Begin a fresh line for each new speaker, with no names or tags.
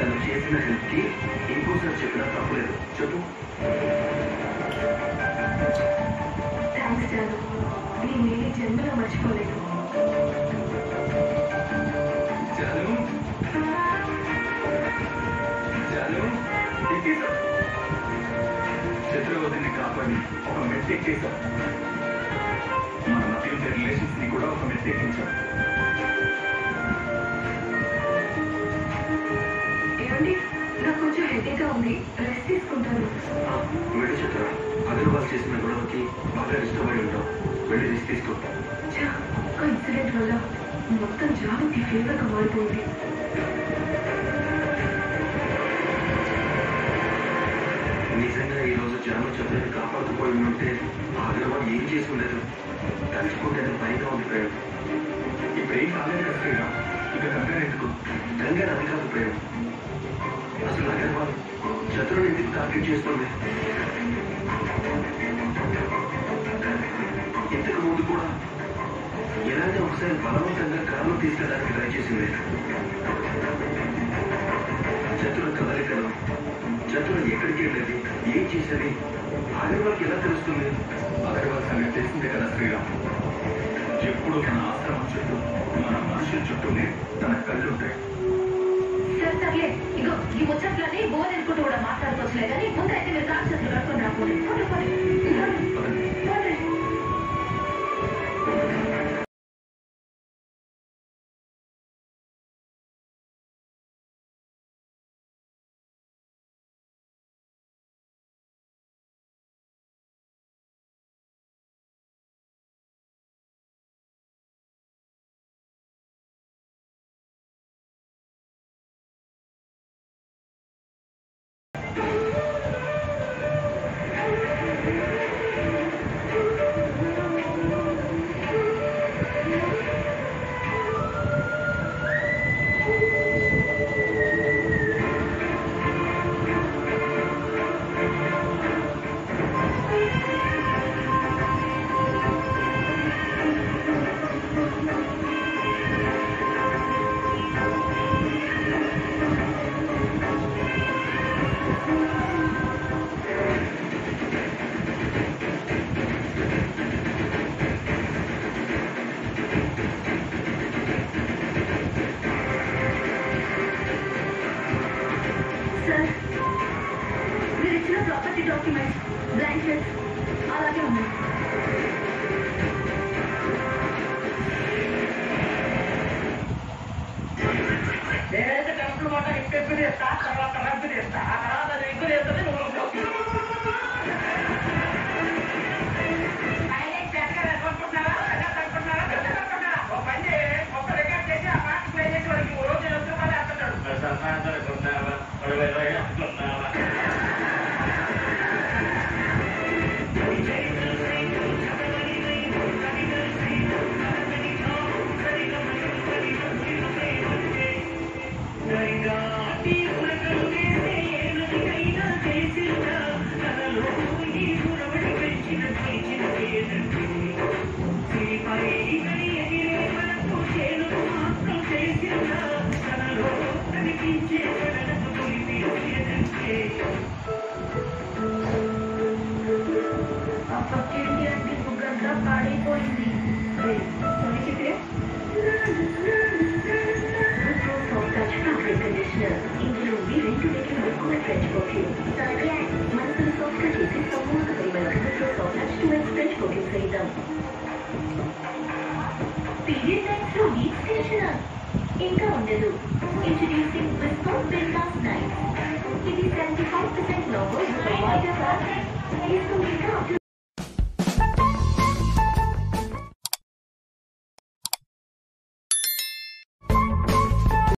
తను చేసిన హెల్ప్ కి ఇంకోసారి చెప్పినా తప్పలేదు చెప్పు
థ్యాంక్స్ జాను నీ మేలు జన్మలో మర్చిపోలేదు
జాను జాను ఎక్కేశాం చిత్రవతిని కాపాడి ఒక మెట్టు ఎక్కేశాం మన మధ్య ఉండే రిలేషన్స్ ని కూడా ఒక మెట్టు ఎక్కించాం
ఏమండి నాకు కొంచెం హెడేక్గా ఉంది రెస్ట్ తీసుకుంటాను
వెళ్ళి చిత్ర అగర్వాల్ చేసిన గొడవకి బాగా ఇష్టపడి ఉంటాం వెళ్ళి రెస్ట్ తీసుకో
ఛా, ఆ ఇన్సిడెంట్ వల్ల మొత్తం జానుకి ఫేవర్గా మారిపోయింది
నిజంగా ఈ రోజు జాను చిత్రని కాపాడుకుపోయి ఉంటే ఆ అగర్వాల్ ఏం చేసి ఉండదు తలుచుకుంటేనే భయంగా ఉండిపోయాడు ఇప్పుడు ఏం కాలేదు కదా శ్రీరామ్ ఇక కంగారు ఎందుకు కంగారు అది కాదు ప్రేమ అసలు అగర్వాల్ శత్రువుని ఎందుకు టార్గెట్ చేస్తుంది ఇంతకు ముందు కూడా ఎలాంటి ఒకసారి బలవంతంగా కారులో తీసుకెళ్ళడానికి ట్రై చేసింది శత్రుల కదలికలు శత్రులు ఎక్కడికి వెళ్ళేది ఏం చేసేది అగర్వాల్కి ఎలా తెలుస్తుంది అగర్వాల్ సంగతి తెలిసిందే కదా శ్రీరామ్ ఎప్పుడు మన ఆశ్రమం చుట్టూ మన మనుషుల చుట్టూనే తన కళ్ళు ఉంటాయి
సరే సర్లే ఇగో ఈ ముచ్చట్లని బోర్ అనుకుంటూ కూడా మాట్లాడుకోవచ్చులే కానీ ముందు అయితే మీరు కాల్ చేతులు కట్టుకొని రాకపోతే పోనీ, పోనీ. పోనీ,
పదండి.
పోనీ. సార్ మీరు ఇచ్చిన ప్రాపర్టీ డాక్యుమెంట్స్ బ్లాంకెట్స్ అలాగే ఉన్నాయి
నేనైతే టెంపుల్ మాట ఎక్కి చేస్తా తర్వాత రద్దు చేస్తా ఆ తర్వాత అది ఎక్కువ చేస్తుంది నువ్వు పైలట్ ఎక్కడ అనుకుంటున్నారా ఎలా అనుకుంటున్నారా ఎలా అనుకుంటున్నారా ఒక పని చేయండి ఒక రికార్డ్ చేసి ఆ పాట ప్లే చేసి వాడికి ఓ రోజు వస్తూ మళ్ళీ అంటున్నాడు
ఆ పక్కింటి అంటే బుగ్గంతా పాడైపోయింది
టచ్ ఫ్యాబ్రిక్ కండిషనర్ ఇందులో మీ రెండు రెట్లు ఎక్కువ ఫ్రెంచ్ పర్ఫ్యూమ్ మనసును సాఫ్ట్గా చేసి సమూహంగా పరిమళ సాఫ్ట్ టచ్ టు ఎక్స్ ఫ్రెంచ్ పర్ఫ్యూమ్ సైతం పీరియడ్ టైమ్స్ లో వీక్ స్టేషన్ ఇంకా ఉండదు ఇంట్రడ్యూసింగ్ విస్కాన్ బిల్లాస్ నైట్ ఇది సెవెంటీ ఫైవ్ పర్సెంట్ లోగో వైడర్ తీసుకుంటే